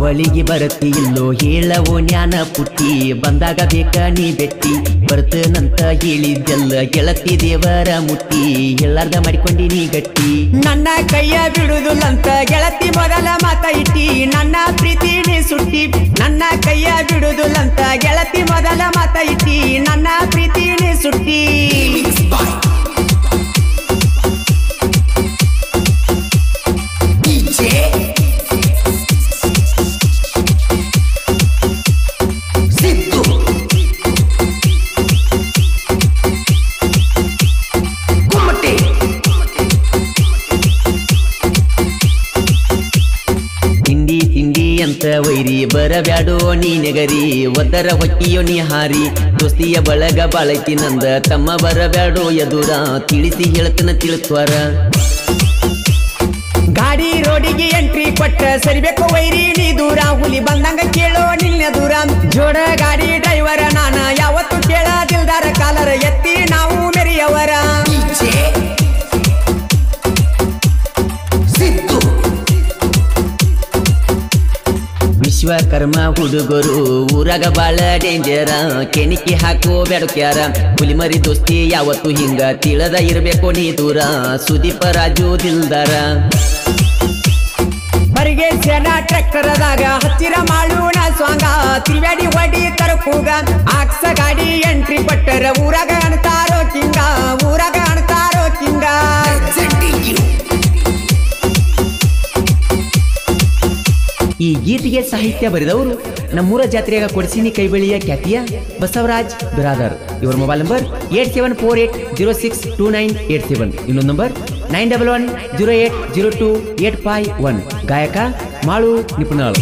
ದೀಪಾವಳಿಗೆ ಬರತಿ ಇಲ್ಲೋ ಹೇಳವೋ ಜ್ಞಾನ ಪುಟ್ಟಿ ಬಂದಾಗ ಬೇಕ ನೀ ಬೆಟ್ಟಿ ಬರ್ತನಂತ ಹೇಳಿದ್ದೆಲ್ಲ ಗೆಳತಿ ದೇವರ ಮುಟ್ಟಿ ಎಲ್ಲಾರ್ದ ಮಾಡಿಕೊಂಡಿ ನೀ ಗಟ್ಟಿ ನನ್ನ ಕೈಯ ಬಿಡುದಿಲ್ಲಂತ ಗೆಳತಿ ಮೊದಲ ಮಾತ ಇಟ್ಟಿ ನನ್ನ ಪ್ರೀತಿ ನೀ ಸುಟ್ಟಿ ನನ್ನ ಕೈಯ ಬಿಡುದಿಲ್ಲಂತ ಗೆಳತಿ ಮೊದಲ ಮಾತ ಇಟ್ಟಿ ನನ್ನ ಪ್ರೀತಿ ನೀ ಸುಟ್ಟಿ ತಿಂಡಿ ತಿಂಡಿ ಅಂತ ವೈರಿ ಬರಬ್ಯಾಡೋ ನೀ ನೆಗರಿ ಒದ್ದರ ಹೊಕ್ಕಿಯೋ ನೀ ಹಾರಿ ದೋಸ್ತಿಯ ಬಳಗ ಬಾಳೈತಿ ನಂದ ತಮ್ಮ ಬರಬ್ಯಾಡೋ ಎದುರ ತಿಳಿಸಿ ಹೇಳ್ತನ ತಿಳ್ತ್ವಾರ ಗಾಡಿ ರೋಡಿಗೆ ಎಂಟ್ರಿ ಕೊಟ್ಟ ಸರಿಬೇಕು ವೈರಿ ನೀ ದೂರ ಹುಲಿ ಬಂದಂಗ ಕೇಳೋ ನಿನ್ನ ದೂರ ಜೋಡ ಗಾಡಿ ಡ್ರೈವರ ನಾನ ಯಾವತ್ತು ಕೇಳದಿಲ್ದಾರ ಕಾಲರ ಎತ್ತಿ ನಾವು ಮೆರಿಯವರ ವಿಶ್ವಕರ್ಮ ಹುಡುಗರು ಊರಾಗ ಬಾಳ ಡೇಂಜರ ಕೆಣಿಕೆ ಹಾಕೋ ಬೆಡಕ್ಯಾರ ಹುಲಿಮರಿ ದೋಸ್ತಿ ಯಾವತ್ತು ಹಿಂಗ ತಿಳದ ಇರಬೇಕು ನೀ ದೂರ ಸುದೀಪ ರಾಜು ದಿಲ್ದಾರ ಬರಿಗೆ ಸೇನಾ ಟ್ರ್ಯಾಕ್ಟರ್ದಾಗ ಹತ್ತಿರ ಮಾಡೋಣ ಸ್ವಾಂಗ ತಿರುವ್ಯಾಡಿ ಹೊಡಿ ತರಕೂಗ ಆಕ್ಸ ಗಾಡಿ ಎಂಟ್ರಿ ಕೊಟ್ಟರ ಊರಾಗ ಅಣ್ತಾರೋ ಕಿಂಗ ಊರಾಗ ಅಣ್ತಾರೋ ಕಿಂಗ ಈ ಗೀತೆಗೆ ಸಾಹಿತ್ಯ ಬರೆದವರು ನಮ್ಮೂರ ಜಾತ್ರೆಯಾಗ ಕೊಡಿಸಿನಿ ಕೈಬಳಿಯ ಖ್ಯಾತಿಯ ಬಸವರಾಜ್ ಬಿರಾದರ್ ಇವರ mobile number eight seven four eight zero six two nine eight seven ಇನ್ನೊಂದು number nine double one zero eight zero two eight five one ಗಾಯಕ ಮಾಳು ನಿಪುಣಾಳ್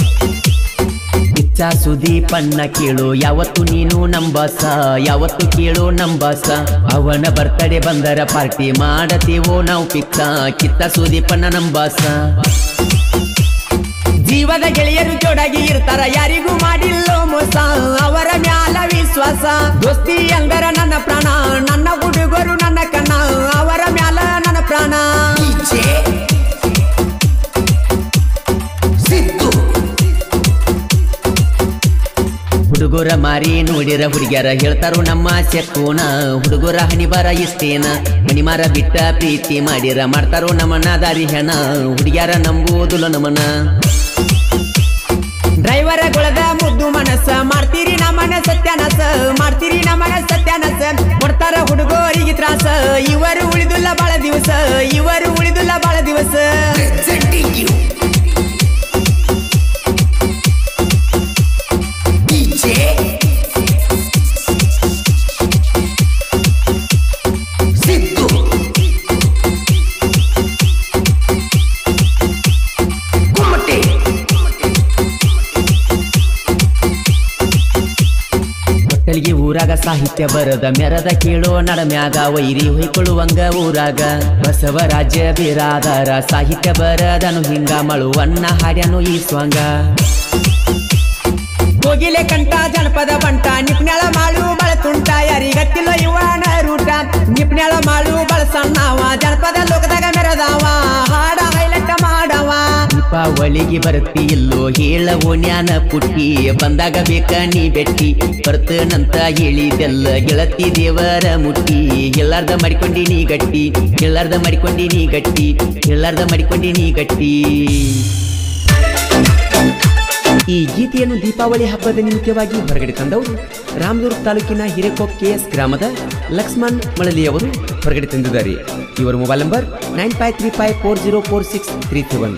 ಇಚ್ಛಾ ಸುದೀಪನ್ನ ಕೇಳು ಯಾವತ್ತು ನೀನು ನಂಬಾಸ ಯಾವತ್ತು ಕೇಳು ನಂಬಾಸ ಅವನ ಬರ್ತಡೆ ಬಂದರ ಪಾರ್ಟಿ ಮಾಡತೀವೋ ನಾವು ಪಿಕ್ಕ ಕಿತ್ತ ಸುದೀಪನ್ನ ನಂಬಾಸ ಜೀವದ ಗೆಳೆಯರು ಜೋಡಾಗಿ ಇರ್ತಾರ ಯಾರಿಗೂ ಮಾಡಿಲ್ಲೋ ಮೋಸ ಅವರ ಮ್ಯಾಲ ವಿಶ್ವಾಸ ದೋಸ್ತಿ ಅಂದರ ನನ್ನ ಪ್ರಾಣ ನನ್ನ ಹುಡುಗರು ನನ್ನ ಕಣ್ಣ ಅವರ ಮ್ಯಾಲ ನನ್ನ ಪ್ರಾಣ ಹುಡುಗರ ಮಾರಿ ನೋಡಿರ ಹುಡುಗ್ಯಾರ ಹೇಳ್ತಾರೋ ನಮ್ಮ ಸೆಕ್ಕೂನ ಹುಡುಗರ ಹಣಿಬಾರ ಇಷ್ಟೇನ ಮಣಿಮಾರ ಬಿಟ್ಟ ಪ್ರೀತಿ ಮಾಡಿರ ಮಾಡ್ತಾರೋ ನಮ್ಮನ ದಾರಿ ಹೆಣ ಹುಡುಗ್ಯಾರ ನಂಬುವುದಿಲ್ಲ ನಮ್ಮನ ಡ್ರೈವರ ಗುಳದ ಮುದ್ದು ಮನಸ್ಸ ಮಾಡ್ತೀರಿ ನಮ್ಮನ ಸತ್ಯಾನಸ ಮಾಡ್ತೀರಿ ನಮ್ಮನ ಸತ್ಯಾನಸ ಕೊಡ್ತಾರ ಹುಡುಗರಿಗೆ ತ್ರಾಸ ಇವರು ಉಳಿದುಲ್ಲ ಬಾಳ ದಿವಸ ಇವರು ಉಳಿದುಲ್ಲ ಬಾಳ ದಿವಸ ಹೊಟ್ಟಲಿಗೆ ಊರಾಗ ಸಾಹಿತ್ಯ ಬರದ ಮೆರದ ಕೇಳೋ ನಡಮ್ಯಾಗ ವೈರಿ ಹೊಯ್ಕೊಳ್ಳುವಂಗ ಊರಾಗ ಬಸವರಾಜ ಬಿರಾದರ ಸಾಹಿತ್ಯ ಬರದನು ಹಿಂಗ ಮಳುವನ್ನ ಹಾಡ್ಯಾನು ಈ ಸ್ವಂಗ ಕೋಗಿಲೆ ಕಂಠ ಜನಪದ ಬಂಟ ನಿಪ್ನ್ಯಾಳ ಮಾಡು ಬಳ ತುಂಟ ಯಾರಿಗತ್ತಿಲ್ಲ ಇವನ ರೂಟ ನಿಪ್ನ್ಯಾಳ ಮಾಡು ಬಳ ಸಣ್ಣವ ಜನಪದ ಲೋಕದಾಗ ಮೆರದವ ಹಾಡ ಹೈಲೈಟ್ ಮಾಡವ ದೀಪಾವಳಿಗೆ ಬರ್ತಿ ಇಲ್ಲೋ ಹೇಳವೋ ಜ್ಞಾನ ಪುಟ್ಟಿ ಬಂದಾಗ ಬೇಕ ನೀ ಬೆಟ್ಟಿ ಬರ್ತನಂತ ಹೇಳಿದೆಲ್ಲ ಗೆಳತಿ ದೇವರ ಮುಟ್ಟಿ ಎಲ್ಲಾರ್ದ ಮಾಡಿಕೊಂಡಿ ನೀ ಗಟ್ಟಿ ಎಲ್ಲಾರ್ದ ಮಾಡಿಕೊಂಡಿ ನೀ ಗಟ್ಟಿ ಎಲ್ಲಾರ್ದ ಮಾಡಿಕೊಂಡಿ ನೀ ಗಟ್ಟಿ ಈ ಗೀತೆಯನ್ನು ದೀಪಾವಳಿ ಹಬ್ಬದ ನಿಮಿತ್ತವಾಗಿ ಹೊರಗಡೆ ತಂದವರು ರಾಮದುರ್ಗ ತಾಲೂಕಿನ ಹಿರೇಕೊಪ್ ಕೆಎಸ್ ಗ್ರಾಮದ ಲಕ್ಷ್ಮಣ್ ಮಳಲಿಯವರು ಹೊರಗಡೆ ತಂದಿದ್ದಾರೆ ಇವರ mobile number nine five three five four zero four six three seven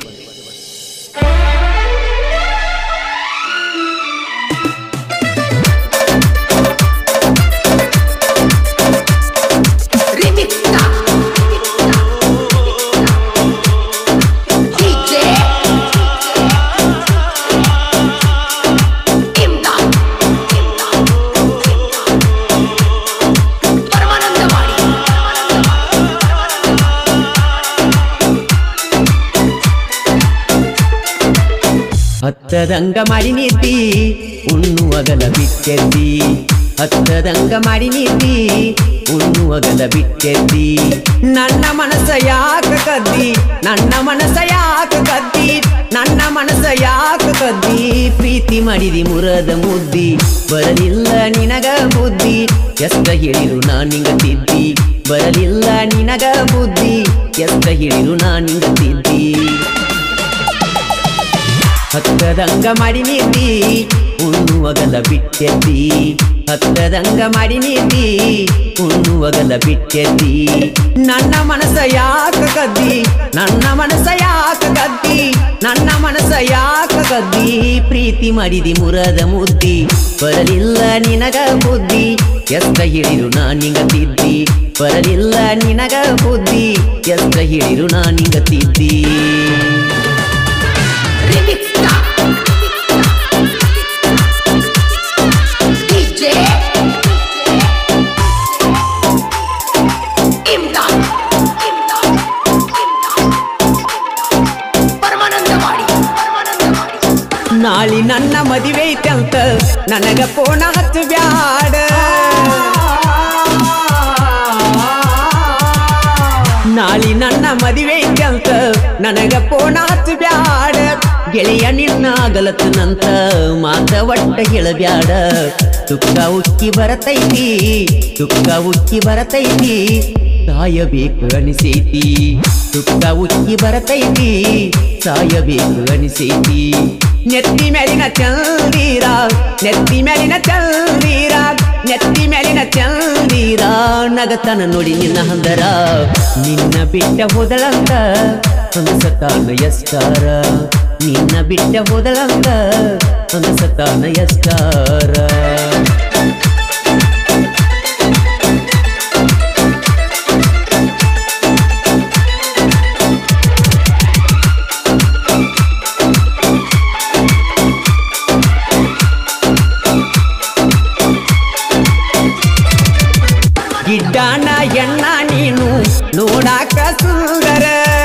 ಹತ್ತದಂಗ ಮಾಡಿ ನೀತಿ ಉಣ್ಣುವಗಲ ಬಿಟ್ಟೆದ್ದಿ ಹತ್ತದಂಗ ಮಾಡಿ ನೀತಿ ಉಣ್ಣುವ ಉಣ್ಣುವಗಲ ಬಿಟ್ಟೆದ್ದಿ ನನ್ನ ಮನಸ್ಸ ಯಾಕ ಕದ್ದಿ ನನ್ನ ಮನಸ್ಸ ಯಾಕ ಕದ್ದಿ ನನ್ನ ಮನಸ್ಸ ಯಾಕ ಕದ್ದಿ ಪ್ರೀತಿ ಮಾಡಿದಿ ಮುರದ ಮುದ್ದಿ ಬರಲಿಲ್ಲ ನಿನಗ ಬುದ್ಧಿ ಎಷ್ಟ ಹೇಳಿರು ನಾನಿಂಗ ತಿದ್ದಿ ಬರಲಿಲ್ಲ ನಿನಗ ಬುದ್ಧಿ ಎಷ್ಟ ಹೇಳಿರು ನಾನಿಂಗ ತಿದ್ದಿ ಹತ್ತದಂಗ ಮಾಡಿ ನಿದ್ದಿ ಉಣ್ಣುವಗಲ ಬಿಟ್ಟೆದ್ದಿ ಹತ್ತದಂಗ ಮಾಡಿ ನಿದ್ದಿ ಉಣ್ಣುವಗಲ ಬಿಟ್ಟೆದ್ದಿ ನನ್ನ ಮನಸ್ಸ ಯಾಕ ಕದ್ದಿ ನನ್ನ ಮನಸ್ಸ ಯಾಕ ಕದ್ದಿ ನನ್ನ ಮನಸ್ಸ ಯಾಕ ಕದ್ದಿ ಪ್ರೀತಿ ಮಾಡಿದಿ ಮುರದ ಮುದ್ದಿ ಬರಲಿಲ್ಲ ನಿನಗ ಬುದ್ಧಿ ಎಷ್ಟ ಹೇಳಿರು ನಾನಿಂಗ ತಿದ್ದಿ ಬರಲಿಲ್ಲ ನಿನಗ ಬುದ್ಧಿ ಎಷ್ಟ ಹೇಳಿರು ನಾನಿಂಗ ತಿದ್ದಿ Remix Star. DJ Imdad. Imdad. Imdad. Paramanandawadi Paramanandawadi ನಾಳಿ ನನ್ನ ಮದುವೆ ಐತಂತ ನನಗ ಫೋನ ಹಚ್ಚು ಬ್ಯಾಡ ನಾಳಿ ನನ್ನ ಮದುವೆ ಐತಂತ ನನಗ ಫೋನ ಹಚ್ಚು ಬ್ಯಾಡ ಗೆಳೆಯ ನಿನ್ನ ಗಲತನಂತ ಮಾತ ಒಟ್ಟ ಹೇಳಬ್ಯಾಡ ತುಕ್ಕ ಉಕ್ಕಿ ಬರತೈತಿ ತುಕ್ಕ ಉಕ್ಕಿ ಬರತೈತಿ ಸಾಯಬೇಕು ಅನಿಸೈತಿ ತುಕ್ಕ ಉಕ್ಕಿ ಬರತೈತಿ ಸಾಯಬೇಕು ಅನಿಸೈತಿ ನೆತ್ತಿ ಮೇಲಿನ ಚಂದೀರ ನೆತ್ತಿ ಮೇಲಿನ ಚಂದೀರ ನೆತ್ತಿ ಮೇಲಿನ ಚಂದೀರ ತೀರ ನಗತನ ನೋಡಿ ನಿನ್ನ ಹಂದರ ನಿನ್ನ ಬಿಟ್ಟ ಹೋದಳಂತ ಅನ್ಸತಾನ ಎಷ್ಟಾರ ನಿನ್ನ ಬಿಟ್ಟ ಹೋದಳಂತ ಅನ್ಸತಾನ ಎಷ್ಟಾರ ಗಿಡ್ಡಾನ ಎಣ್ಣ ನೀನು ನೋಡಾಕ ಸುಂದರ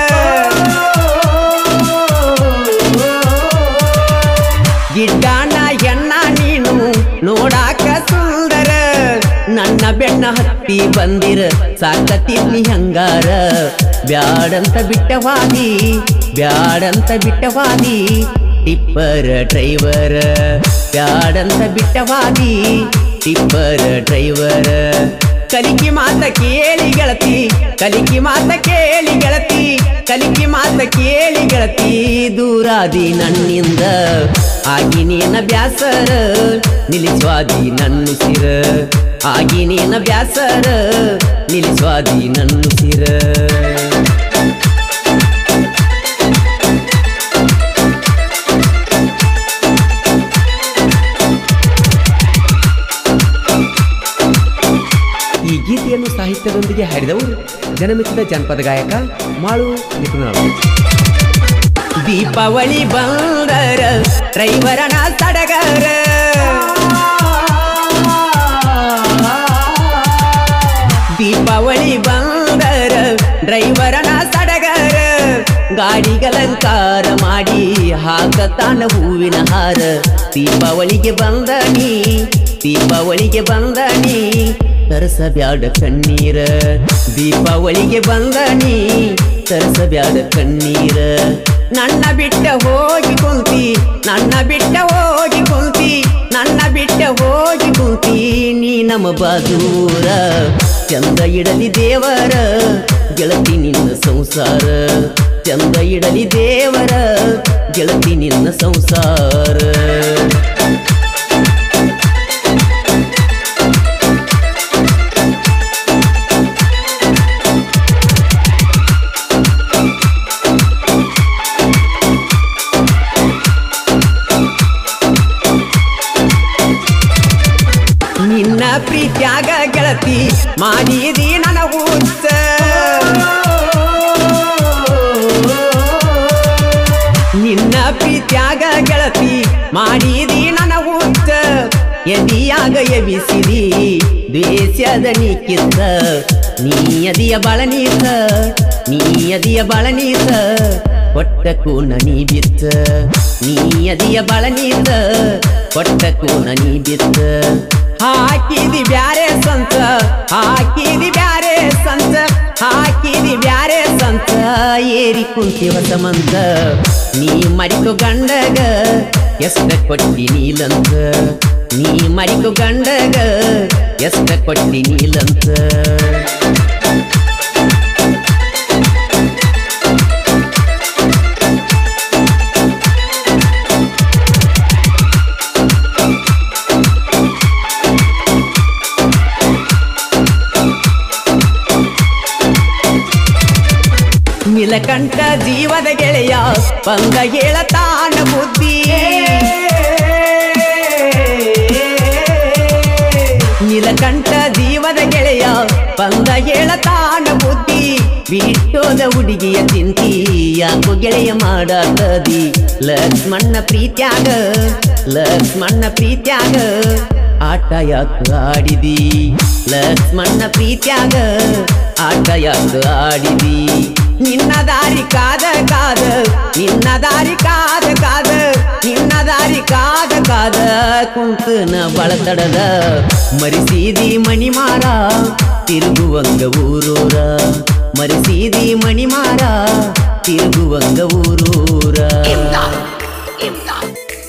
ಗಿಡ್ಡಾನ ಎಣ್ಣ ನೀನು ನೋಡಾಕ ಸುಂದರ ನನ್ನ ಬೆಣ್ಣ ಹತ್ತಿ ಬಂದಿರ ಸಾಕತಿದ್ನಿ ಹಂಗಾರ ಬ್ಯಾಡಂತ ಬಿಟ್ಟವಾದಿ ಬ್ಯಾಡಂತ ಬಿಟ್ಟವಾದಿ ಟಿಪ್ಪರ ಡ್ರೈವರ ಬ್ಯಾಡಂತ ಬಿಟ್ಟವಾದಿ ಟಿಪ್ಪರ ಡ್ರೈವರ ಕಲಿಕಿ ಮಾತ ಕೇಳಿ ಗೆಳತಿ ಕಲಿಕಿ ಮಾತ ಕೇಳಿ ಗೆಳತಿ ಕಲಿಕಿ ಮಾತ ಕೇಳಿ ಗೆಳತಿ ದೂರಾದಿ ನನ್ನಿಂದ ಆಗಿ ನೀನ ಬ್ಯಾಸರ ನಿಲ್ಲಿಸ್ವಾದಿ ನನ್ನುಸಿರ ಆಗಿ ನೀನ ಬ್ಯಾಸರ ನಿಲ್ಲಿಸ್ವಾದಿ ನನ್ನುಸಿರ ಈ ಗೀತೆಯನ್ನು ಸಾಹಿತ್ಯದೊಂದಿಗೆ ಹಾಡಿದವರು ಜನಮಿತ್ರದ ಜನಪದ ಗಾಯಕ ಮಾಳು ನಿಪುಣರು ದೀಪಾವಳಿ ಬಂದರ ಡ್ರೈವರನ ಸಡಗರ ದೀಪಾವಳಿ ಬಂದರ ಡ್ರೈವರನ ಸಡಗರ ಗಾಡಿಗಲಂಕಾರ ಮಾಡಿ ಹಾಕತಾನ ಹೂವಿನ ಹಾರ ದೀಪಾವಳಿಗೆ ಬಂದನಿ ದೀಪಾವಳಿಗೆ ಬಂದನಿ ತರಸಬ್ಯಾಡ ಕಣ್ಣೀರ ದೀಪಾವಳಿಗೆ ಬಂದನಿ ತರಸಬ್ಯಾಡ ಕಣ್ಣೀರ ನನ್ನ ಬಿಟ್ಟ ಹೋಗಿ ಕುಂತಿ ನನ್ನ ಬಿಟ್ಟ ಹೋಗಿ ಕುಂತಿ ನನ್ನ ಬಿಟ್ಟ ಹೋಗಿ ಕುಂತಿ ನೀ ನಮ್ಮ ಬಾದೂರ ಚಂದ ಇಡಲಿ ದೇವರ ಗೆಳತಿ ನಿನ್ನ ಸಂಸಾರ ಚಂದ ಇಡಲಿ ದೇವರ ಗೆಳತಿ ನಿನ್ನ ಸಂಸಾರ ನಿನ್ನ ಪ್ರೀತ್ಯಾಗ ಗೆಳತಿ ಮಾಡಿದಿ ನನ್ನ ಹುಚ್ಚ ನಿನ್ನ ಪ್ರೀತ್ಯಾಗ ಗೆಳತಿ ಮಾಡಿದಿ ನನ್ನ ಹುಚ್ಚ ಎದಿಯಾಗ ಎಬಿಸಿದಿ ದ್ವೇಷದ ನೀಕಿತ್ತ ನೀ ಅದಿಯ ಬಳನೀತ ನೀ ಅದಿಯ ಬಳನೀತ ಹೊಟ್ಟ ಕೂನ ನೀ ಬಿತ್ತ ನೀ ಅದಿಯ ಬಳನೀತ ಹೊಟ್ಟ ಕೂನ ನೀ ಬಿತ್ತ ಹಾಕಿದಿ ಬ್ಯಾರೆ ಸ್ವಂತ ಹಾಕಿದಿ ಬ್ಯಾರೆ ಬ್ಯಾರೆ ಸಂತ ಹಾಕಿದಿ ಬ್ಯಾರೆ ಸಂತ ಏರಿ ಕುಂತಿವ ಸಮಂತ ನೀ ಮರಿತು ಗಂಡಗ ಎಷ್ಟ ಕೊಟ್ಟಿ ನೀಲಂತ ನೀ ಮರಿತು ಗಂಡಗ ಎಷ್ಟ ಕೊಟ್ಟಿ ನೀಲಂತ ನೀಲಕಂಠ ಜೀವದ ಗೆಳೆಯ ಬಂದ ಹೇಳತಾನ ಬುದ್ಧಿ ನೀಲಕಂಠ ಜೀವದ ಗೆಳೆಯ ಬಂದ ಹೇಳತಾನ ಬುದ್ಧಿ ಬಿಟ್ಟೋದ ಹುಡುಗಿಯ ಚಿಂತಿ ಯಾಕೋ ಗೆಳೆಯ ಮಾಡತದಿ ಲಕ್ಷ್ಮಣ್ಣ ಪ್ರೀತ್ಯಾಗ ಲಕ್ಷ್ಮಣ್ಣ ಪ್ರೀತ್ಯಾಗ ಆಟ ಯಾಕ ಆಡಿದಿ ಲಕ್ಷ್ಮಣ್ಣ ಪ್ರೀತ್ಯಾಗ ಆಟ ಯಾಕ ಆಡಿದಿ ನಿನ್ನ ದಾರಿ ಕಾದ ಕಾದ ನಿನ್ನ ದಾರಿ ಕಾದ ಕಾದ ನಿನ್ನ ದಾರಿ ಕಾದ ಕಾದ ಕುಂತನ ಬಳತಡದ ಮರಿಸೀದಿ ಮಣಿಮಾರ ತಿರುಗುವಂಗ ಊರೂರ ಮರಿಸೀದಿ ಮಣಿಮಾರ ತಿರುಗುವಂಗ ಊರೂರ Imdad. Imdad.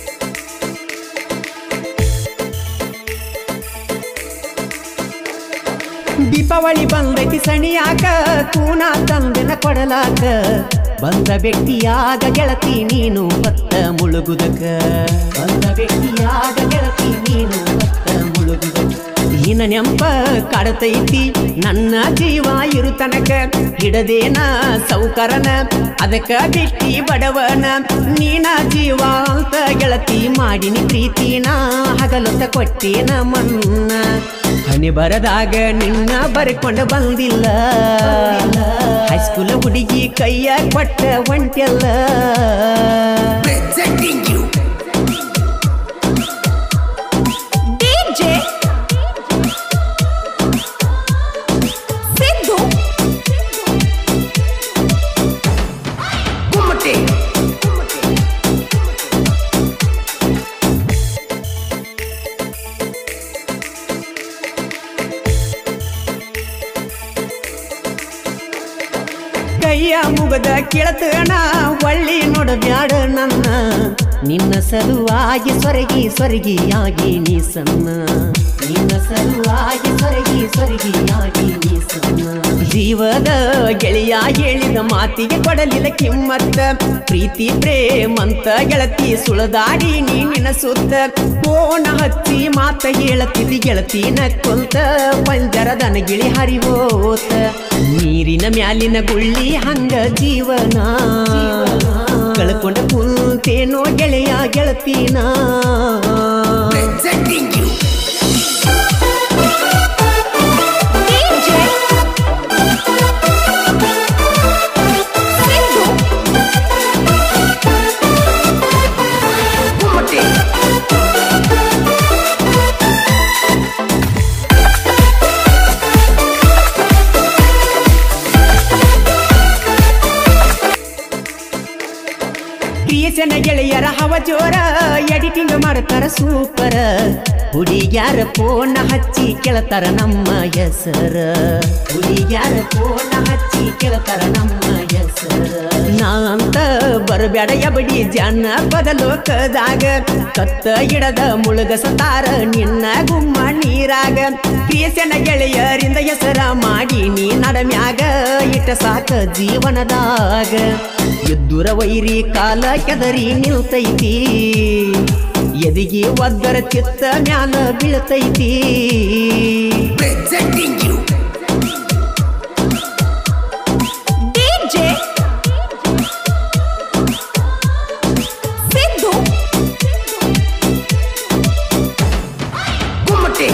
ದೀಪಾವಳಿ ಬಂದೈತಿ ಸಣಿಯಾಕ ಕೂನ ತಂದನ ಕೊಡಲಾಕ ಬಂದ ವ್ಯಕ್ತಿಯಾಗ ಗೆಳತಿ ನೀನು ಬತ್ತ ಮುಳುಗುದಕ ಬಂದ ವ್ಯಕ್ತಿಯಾಗ ಗೆಳತಿ ನೀನು ಬತ್ತ ಮುಳುಗುದಕ ನಿನ್ನ ನೆಂಪ ಕಾಡತೈತಿ ನನ್ನ ಜೀವ ಇರು ತನಕ ಹಿಡದೇನ ಸೌಕರನ ಅದಕ್ಕ ಬಿಟ್ಟಿ ಬಡವನ ನೀನ ಜೀವ ಅಂತ ಗೆಳತಿ ಮಾಡಿನಿ ಪ್ರೀತಿನ ಹಗಲೊತ್ತ ಕೊಟ್ಟೇನ ಮನ್ನ ಹಣೆ ಬರದಾಗ ನಿನ್ನ ಬರ್ಕೊಂಡ ಬಂದಿಲ್ಲ ಹೈಸ್ಕೂಲ್ ಹುಡುಗಿ ಕೈಯ ಕೊಟ್ಟ ಒಂಟೆಲ್ಲ Presenting you. DJ Sidhu Kumate. ಕೈಯ ಮುಗದ ಕೇಳತನ ಒಳ್ಳಿ ನೋಡಬ್ಯಾಡ ನನ್ನ ನಿನ್ನ ಸಲುವಾಗಿ ಸೊರಗಿ ಸೊರಗಿಯಾಗಿ ನೀ ಸಣ್ಣ ನಿನ್ನ ಸಲುವಾಗಿ ಸೊರಗಿ ಸೊರಗಿಯಾಗಿ ನೀ ಸಣ್ಣ ಜೀವದ ಗೆಳೆಯ ಹೇಳಿದ ಮಾತಿಗೆ ಕೊಡಲಿಲ್ಲ ಕಿಮ್ಮತ್ತ ಪ್ರೀತಿ ಪ್ರೇಮಂತ ಗೆಳತಿ ಸುಳದಾಡಿ ನೀ ನಿನ್ನ ಸುತ್ತ ಫೋನ ಹಚ್ಚಿ ಮಾತ ಹೇಳತಿದ್ದಿ ಗೆಳತಿ ನಕ್ಕೊಂತ ಪಂಜರದನ ಗಿಳಿ ಹರಿವೋತ ನೀರಿನ ಮ್ಯಾಲಿನ ಗುಳ್ಳಿ ಹಂಗ ಜೀವನ ಕಳ್ಕೊಂಡ ಕುಂತೇನೋ ಗೆಳೆಯ ಗೆಳತಿನ Presenting you. DJ Sidhu Kumate. Creation ಗೆಳೆಯರ ಹವ ಜೋರ ಎಡಿಟಿಂಗ್ ಮಾಡ್ತಾರ ಸೂಪರ ಹುಡುಗ್ಯಾರ ಫೋನ್ ಹಚ್ಚಿ ಕೇಳ್ತಾರ ನಮ್ಮ ಹೆಸರ ಹುಡುಗ್ಯಾರ ಫೋನ್ ಹಚ್ಚಿ ಕೇಳ್ತಾರ ನಮ್ಮ ಹೆಸರ ನಾ ಅಂತ ಬರಬ್ಯಾಡ ಎಬಡಿ ಜನ ಬದಲೋಕದಾಗ ಕತ್ತ ಇಡದ ಮುಳುಗಸತಾರ ನಿನ್ನ ಗುಮ್ಮ ನೀರಾಗ ಕ್ರಿಯೇಷನ್ ಗೆಳೆಯರಿಂದ ಹೆಸರ ಮಾಡಿ ನೀ ನಡಮ್ಯಾಗ ಇಟ್ಟ ಸಾಕ ಜೀವನದಾಗ ಎದ್ದುರ ವೈರಿ ಕಾಲ ಕೆದರಿ ನಿಲ್ತೈತಿ ಎದಿಗೆ ಒದ್ದರ ಚಿತ್ತ ಮ್ಯಾಲ ಬೀಳ್ತೈತಿ Presenting you. DJ Sidhu Kumate.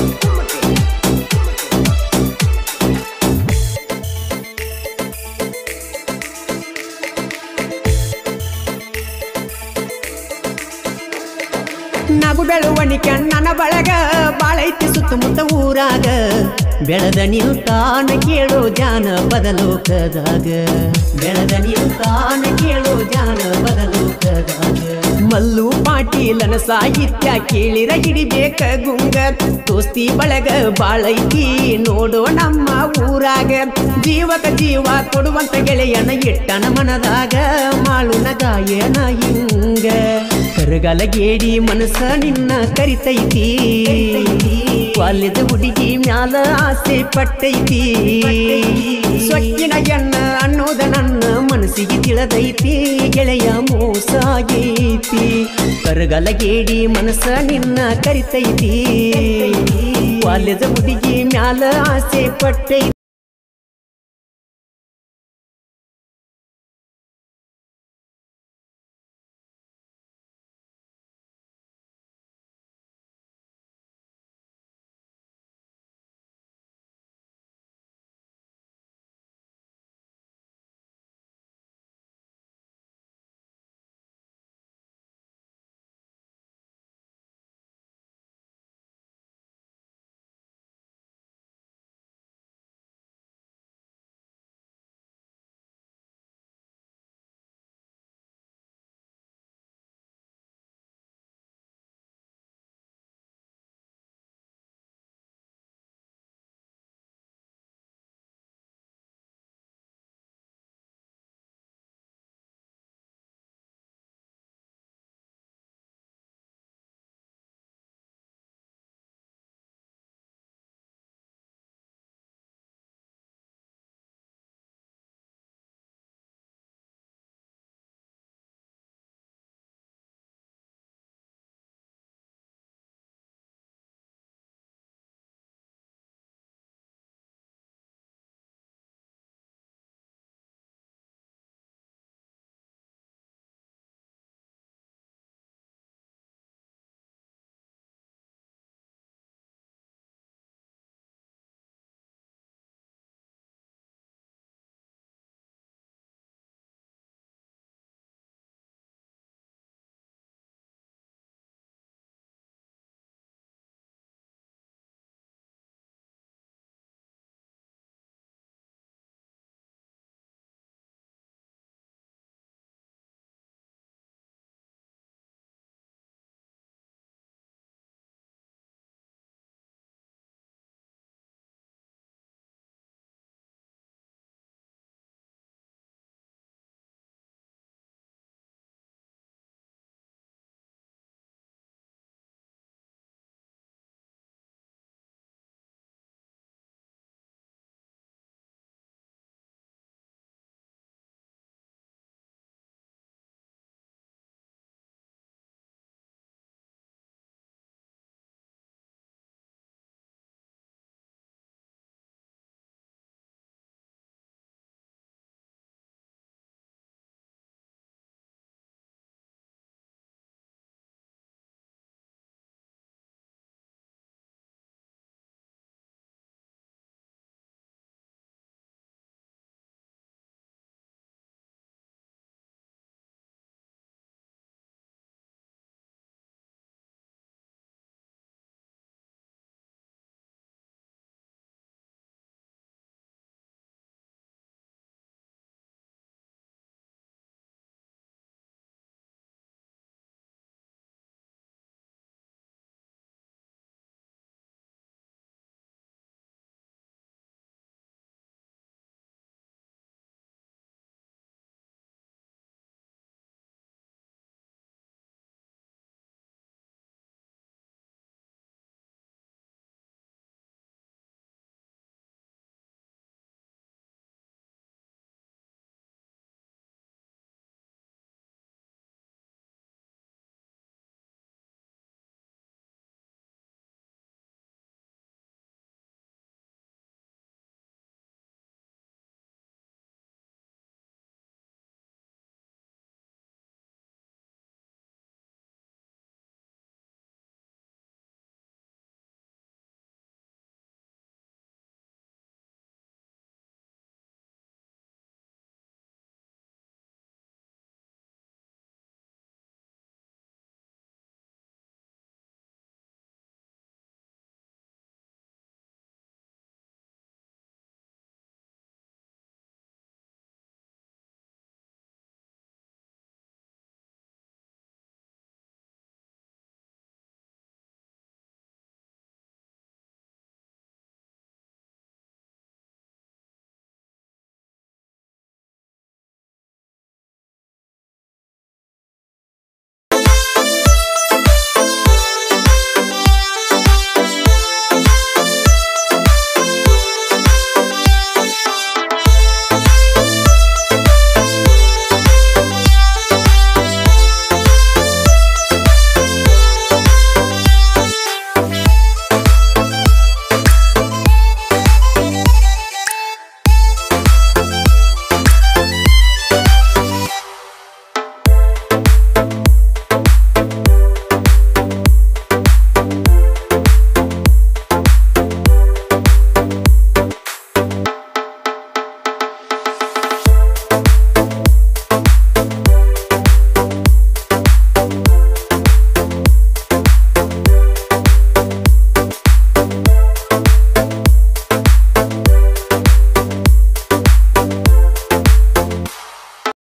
ನಗು ಬೆಳುವಣಿಕೆ ನನ್ನ ಬಳಗ ಬಾಳೈತಿ ಸುತ್ತಮುತ್ತ ಊರಾಗ ಬೆಳೆದ ನಿಲ್ತಾನ ಕೇಳೋ ಜಾನ ಬದಲೋಕದಾಗ ಬೆಳೆದ ನಿಲ್ತಾನ ಕೇಳೋ ಜಾನ ಬದಲೋಕದಾಗ ಮಲ್ಲು ಪಾಟೀಲನ ಸಾಹಿತ್ಯ ಕೇಳಿರ ಹಿಡಿಬೇಕ ಗುಂಗ ದೋಸ್ತಿ ಬಳಗ ಬಾಳೈತಿ ನೋಡೋ ನಮ್ಮ ಊರ ಊರಾಗ ಜೀವಕ ಜೀವ ಕೊಡುವಂತ ಗೆಳೆಯನ ಇಟ್ಟನ ಮನದಾಗ ಮಾಳುನ ಗಾಯನ ಹಿಂಗ ಕರಗಲ ಗೇಡಿ ಮನಸ್ಸ ನಿನ್ನ ಕರಿತೈತಿ ವಾಲ್ಯದ ಹುಡುಗಿ ಮ್ಯಾಲ ಆಸೆ ಪಟ್ಟೈತಿ ಸೊಕ್ಕಿನ ಎಣ್ಣ ಅನ್ನೋದ ನನ್ನ ಮನಸ್ಸಿಗೆ ತಿಳಿದೈತಿ ಗೆಳೆಯ ಮೋಸ ಆಗೈತಿ ಕರಗಲ ಗೇಡಿ ಮನಸ್ಸ ನಿನ್ನ ಕರಿತೈತಿ ವಾಲ್ಯದ ಹುಡುಗಿ ಮ್ಯಾಲ ಆಸೆ ಪಟ್ಟೈತಿ